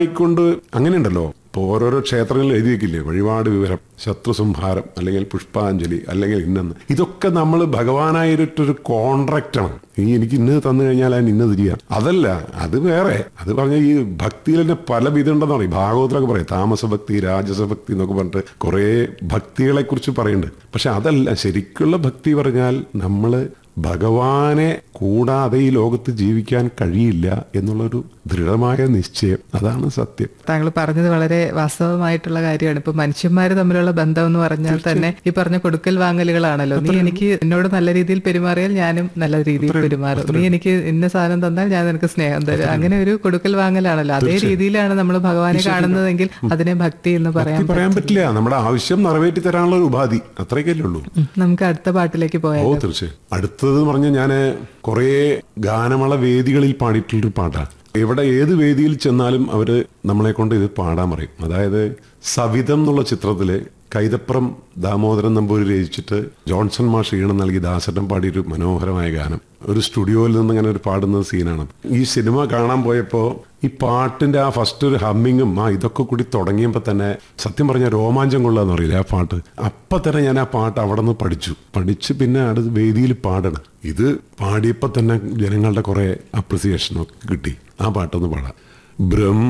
കൊണ്ട് അങ്ങനെയുണ്ടല്ലോ ഇപ്പൊ ഓരോരോ ക്ഷേത്രങ്ങളിൽ എഴുതി വെക്കില്ലേ വഴിപാട് വിവരം ശത്രു സംഹാരം അല്ലെങ്കിൽ പുഷ്പാഞ്ജലി അല്ലെങ്കിൽ ഇന്നെന്ന് ഇതൊക്കെ നമ്മൾ ഭഗവാനായിട്ടൊരു കോൺട്രാക്റ്റാണ് ഈ എനിക്ക് ഇന്നത് തന്നു കഴിഞ്ഞാൽ ഞാൻ ഇന്നത് ചെയ്യാം അതല്ല അത് വേറെ അത് പറഞ്ഞ ഈ ഭക്തിയിൽ തന്നെ പല വിധമുണ്ടെന്ന് പറയും ഭാഗവതത്തിലൊക്കെ പറയും താമസഭക്തി രാജസഭക്തി എന്നൊക്കെ പറഞ്ഞിട്ട് കുറേ ഭക്തികളെ കുറിച്ച് പറയുന്നുണ്ട് പക്ഷെ അതല്ല ശരിക്കുള്ള ഭക്തി പറഞ്ഞാൽ നമ്മള് ഭഗവാനെ കൂടാതെ ഈ ലോകത്ത് ജീവിക്കാൻ കഴിയില്ല എന്നുള്ളൊരു ദൃഢമായ നിശ്ചയം അതാണ് സത്യം താങ്കൾ പറഞ്ഞത് വളരെ വാസ്തവമായിട്ടുള്ള കാര്യമാണ് ഇപ്പൊ മനുഷ്യന്മാർ തമ്മിലുള്ള ബന്ധം എന്ന് പറഞ്ഞാൽ തന്നെ ഈ പറഞ്ഞ കൊടുക്കൽ വാങ്ങലുകളാണല്ലോ നീ എനിക്ക് എന്നോട് നല്ല രീതിയിൽ പെരുമാറിയാൽ ഞാനും നല്ല രീതിയിൽ പെരുമാറും നീ എനിക്ക് ഇന്ന സാധനം തന്നാൽ ഞാൻ നിനക്ക് സ്നേഹം തരും അങ്ങനെ ഒരു കൊടുക്കൽ വാങ്ങലാണല്ലോ അതേ രീതിയിലാണ് നമ്മൾ ഭഗവാനെ കാണുന്നതെങ്കിൽ അതിനെ ഭക്തി എന്ന് പറയാം ഭക്തി പറയാൻ പറ്റില്ല നമ്മുടെ ആവശ്യം നിറവേറ്റി തരാനുള്ള ഒരു ഉപാധി അത്രയ്ക്കല്ലേ ഉള്ളൂ ഉം, നമുക്ക് അടുത്ത പാട്ടിലേക്ക് പോയാൽ ഓ തീർച്ചയായും അടുത്തത് പറഞ്ഞ ഞാൻ കുറേ ഗാനമേള വേദികളിൽ പാടിയിട്ടുള്ളൊരു പാട്ടാണ് എവിടെ ഏത് വേദിയിൽ ചെന്നാലും അവര് നമ്മളെ കൊണ്ട് ഇത് പാടാൻ പറയും അതായത് സവിതം എന്നുള്ള ചിത്രത്തില് കൈതപ്രം ദാമോദരൻ നമ്പൂരി രചിച്ചിട്ട് ജോൺസൺ മാഷ് ഈണം നൽകി ദാസട്ടൻ പാടിയൊരു മനോഹരമായ ഗാനം ഒരു സ്റ്റുഡിയോയിൽ നിന്ന് ഇങ്ങനെ ഒരു പാടുന്ന സീനാണ് ഈ സിനിമ കാണാൻ പോയപ്പോൾ ഈ പാട്ടിന്റെ ആ ഫസ്റ്റ് ഒരു ഹമ്മിങ്ങും ആ ഇതൊക്കെ കൂടി തുടങ്ങിയപ്പോൾ തന്നെ സത്യം പറഞ്ഞ രോമാഞ്ചം കൊള്ളാന്ന് പറയില്ല ആ പാട്ട് അപ്പൊ തന്നെ ഞാൻ ആ പാട്ട് അവിടെ നിന്ന് പഠിച്ചു പഠിച്ച് പിന്നെ അടുത്ത് വേദിയിൽ പാടണം ഇത് പാടിയപ്പോൾ തന്നെ ജനങ്ങളുടെ കുറെ അപ്രിസിയേഷനൊക്കെ കിട്ടി ആ പാട്ടൊന്ന് പാടാം ബ്രഹ്മ